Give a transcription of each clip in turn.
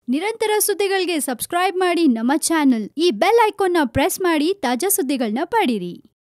ನಿರಂತರ ಸುದ್ದಿಗಳಿಗೆ ಸಬ್ಸ್ಕ್ರೈಬ್ ಮಾಡಿ ನಮ್ಮ ಚಾನೆಲ್ ಈ ಬೆಲ್ ಐಕಾನ್ನ ಪ್ರೆಸ್ ಮಾಡಿ ತಾಜಾ ಸುದ್ದಿಗಳನ್ನ ಪಡೀರಿ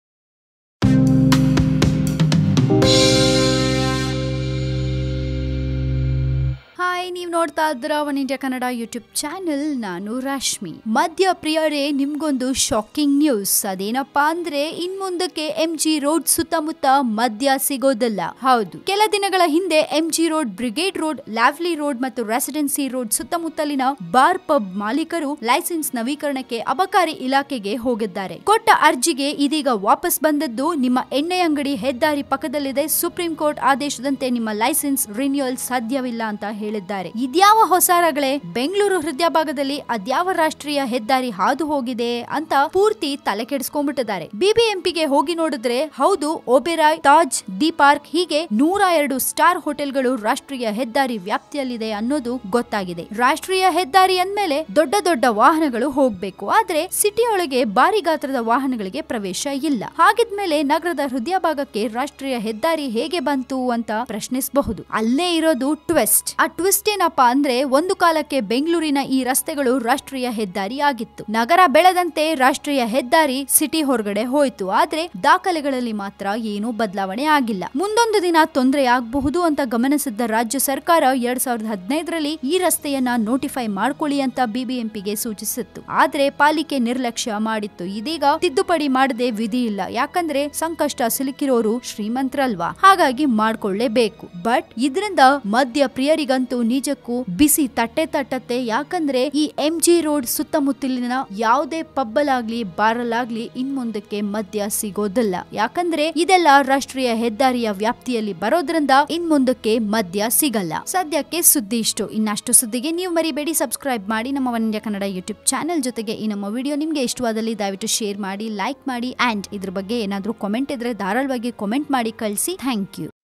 ಹಾಯ್ ನೀವು ನೋಡ್ತಾ ಇದ್ರ one India Kannada YouTube channel ನಾನು ರಾಶ್ಮಿ ಮದ್ಯ ಪ್ರಿಯರೇ ನಿಮ್ಗೊಂದು ಶಾಕಿಂಗ್ ನ್ಯೂಸ್ ಅದೇನಪ್ಪಾ ಅಂದ್ರೆ ಇನ್ ಮುಂದಕ್ಕೆ ಎಂ ಜಿ ರೋಡ್ ಸುತ್ತಮುತ್ತ ಮದ್ಯ ಸಿಗೋದಿಲ್ಲ ಹೌದು ಕೆಲ ದಿನಗಳ ಹಿಂದೆ M G road brigade road Lavelle road ಮತ್ತು ರೆಸಿಡೆನ್ಸಿ ರೋಡ್ ಸುತ್ತಮುತ್ತಲಿನ ಬಾರ್ ಪಬ್ ಮಾಲೀಕರು ಲೈಸೆನ್ಸ್ ನವೀಕರಣಕ್ಕೆ ಅಬಕಾರಿ ಇಲಾಖೆಗೆ ಹೋಗಿದ್ದಾರೆ ಕೊಟ್ಟ ಅರ್ಜಿಗೆ ಇದೀಗ ವಾಪಸ್ ಬಂದದ್ದು ನಿಮ್ಮ ಎಣ್ಣೆ ಅಂಗಡಿ ಹೆದ್ದಾರಿ ಪಕ್ಕದಲ್ಲಿದೆ ಸುಪ್ರೀಂ ಕೋರ್ಟ್ ಆದೇಶದಂತೆ ನಿಮ್ಮ ಲೈಸೆನ್ಸ್ ರಿನ್ಯೂವಲ್ ಸಾಧ್ಯವಿಲ್ಲ ಅಂತ ಹೇಳಿದ್ದಾರೆ ಇದ್ಯಾವ ಹೊಸ ರಗಳೆ ಬೆಂಗಳೂರು ಹೃದಯ ಭಾಗದಲ್ಲಿ ಅದ್ಯಾವ ರಾಷ್ಟ್ರೀಯ ಹೆದ್ದಾರಿ ಹಾದು ಹೋಗಿದೆ ಅಂತ ಪೂರ್ತಿ ತಲೆ ಕೆಡಿಸ್ಕೊಂಡ್ಬಿಟ್ಟಿದ್ದಾರೆ ಬಿಬಿಎಂಪಿಗೆ ಹೋಗಿ ನೋಡಿದ್ರೆ ಹೌದು ಒಬೆರಾಯ್ ತಾಜ್ ದಿ ಪಾರ್ಕ್ ಹೀಗೆ ನೂರ ಎರಡು ಸ್ಟಾರ್ ಹೋಟೆಲ್ಗಳು ರಾಷ್ಟ್ರೀಯ ಹೆದ್ದಾರಿ ವ್ಯಾಪ್ತಿಯಲ್ಲಿದೆ ಅನ್ನೋದು ಗೊತ್ತಾಗಿದೆ ರಾಷ್ಟ್ರೀಯ ಹೆದ್ದಾರಿ ಅಂದ್ಮೇಲೆ ದೊಡ್ಡ ದೊಡ್ಡ ವಾಹನಗಳು ಹೋಗ್ಬೇಕು ಆದ್ರೆ ಸಿಟಿಯೊಳಗೆ ಭಾರಿ ಗಾತ್ರದ ವಾಹನಗಳಿಗೆ ಪ್ರವೇಶ ಇಲ್ಲ ಹಾಗಿದ್ಮೇಲೆ ನಗರದ ಹೃದಯ ಭಾಗಕ್ಕೆ ರಾಷ್ಟ್ರೀಯ ಹೆದ್ದಾರಿ ಹೇಗೆ ಬಂತು ಅಂತ ಪ್ರಶ್ನಿಸಬಹುದು ಅಲ್ಲೇ ಇರೋದು ಟ್ವಿಸ್ಟ್ ಆ ಟ್ವಿಸ್ಟ್ ಏನಪ್ಪಾ ಅಂದ್ರೆ ಒಂದು ಕಾಲಕ್ಕೆ ಬೆಂಗಳೂರಿನ ಈ ರಸ್ತೆಗಳು ರಾಷ್ಟ್ರೀಯ ಹೆದ್ದಾರಿ ಆಗಿತ್ತು ನಗರ ಬೆಳೆದಂತೆ ರಾಷ್ಟ್ರೀಯ ಹೆದ್ದಾರಿ ಸಿಟಿ ಹೊರಗಡೆ ಹೋಯ್ತು ಆದ್ರೆ ದಾಖಲೆಗಳಲ್ಲಿ ಮಾತ್ರ ಏನೂ ಬದಲಾವಣೆ ಆಗಿಲ್ಲ ಮುಂದೊಂದು ದಿನ ತೊಂದರೆ ಆಗಬಹುದು ಅಂತ ಗಮನಿಸಿದ್ದ ರಾಜ್ಯ ಸರ್ಕಾರ ಎರಡ್ ಸಾವಿರದ ಹದಿನೈದರಲ್ಲಿ ಈ ರಸ್ತೆಯನ್ನ ನೋಟಿಫೈ ಮಾಡ್ಕೊಳ್ಳಿ ಅಂತ ಬಿಬಿಎಂಪಿಗೆ ಸೂಚಿಸಿತ್ತು ಆದ್ರೆ ಪಾಲಿಕೆ ನಿರ್ಲಕ್ಷ್ಯ ಮಾಡಿತ್ತು ಇದೀಗ ತಿದ್ದುಪಡಿ ಮಾಡದೆ ವಿಧಿ ಇಲ್ಲ ಯಾಕಂದ್ರೆ ಸಂಕಷ್ಟ ಸಿಲುಕಿರೋರು ಶ್ರೀಮಂತರಲ್ವಾ ಹಾಗಾಗಿ ಮಾಡ್ಕೊಳ್ಳೇಬೇಕು ಬಟ್ ಇದರಿಂದ ಮದ್ಯ ಪ್ರಿಯರಿಗಂತೂ ನಿಜಕ್ಕೂ ಬಿಸಿ ತಟ್ಟೆ ತಟ್ಟತ್ತೆ ಯಾಕಂದ್ರೆ ಈ ಎಂ ಜಿ ರೋಡ್ ಸುತ್ತಮುತ್ತಲಿನ ಯಾವುದೇ ಪಬ್ಬಲಾಗ್ಲಿ ಬಾರಲಾಗ್ಲಿ ಇನ್ ಮುಂದಕ್ಕೆ ಮದ್ಯ ಸಿಗೋದಿಲ್ಲ ಯಾಕಂದ್ರೆ ಇದೆಲ್ಲ ರಾಷ್ಟ್ರೀಯ ಹೆದ್ದಾರಿಯ ವ್ಯಾಪ್ತಿಯಲ್ಲಿ ಬರೋದ್ರಿಂದ ಇನ್ ಮುಂದಕ್ಕೆ ಮದ್ಯ ಸಿಗಲ್ಲ ಸದ್ಯಕ್ಕೆ ಸುದ್ದಿ ಇಷ್ಟು ಇನ್ನಷ್ಟು ಸುದ್ದಿಗೆ ನೀವು ಮರಿಬೇಡಿ ಸಬ್ಸ್ಕ್ರೈಬ್ ಮಾಡಿ ನಮ್ಮ one India Kannada YouTube channel ಜೊತೆಗೆ ಈ ನಮ್ಮ ವಿಡಿಯೋ ನಿಮ್ಗೆ ಇಷ್ಟವಾದಲ್ಲಿ ದಯವಿಟ್ಟು ಶೇರ್ ಮಾಡಿ ಲೈಕ್ ಮಾಡಿ ಅಂಡ್ ಇದ್ರ ಬಗ್ಗೆ ಏನಾದ್ರೂ ಕಾಮೆಂಟ್ ಇದ್ರೆ ಧಾರಾಳವಾಗಿ ಕಾಮೆಂಟ್ ಮಾಡಿ ಕಳಿಸಿ ಥ್ಯಾಂಕ್ ಯು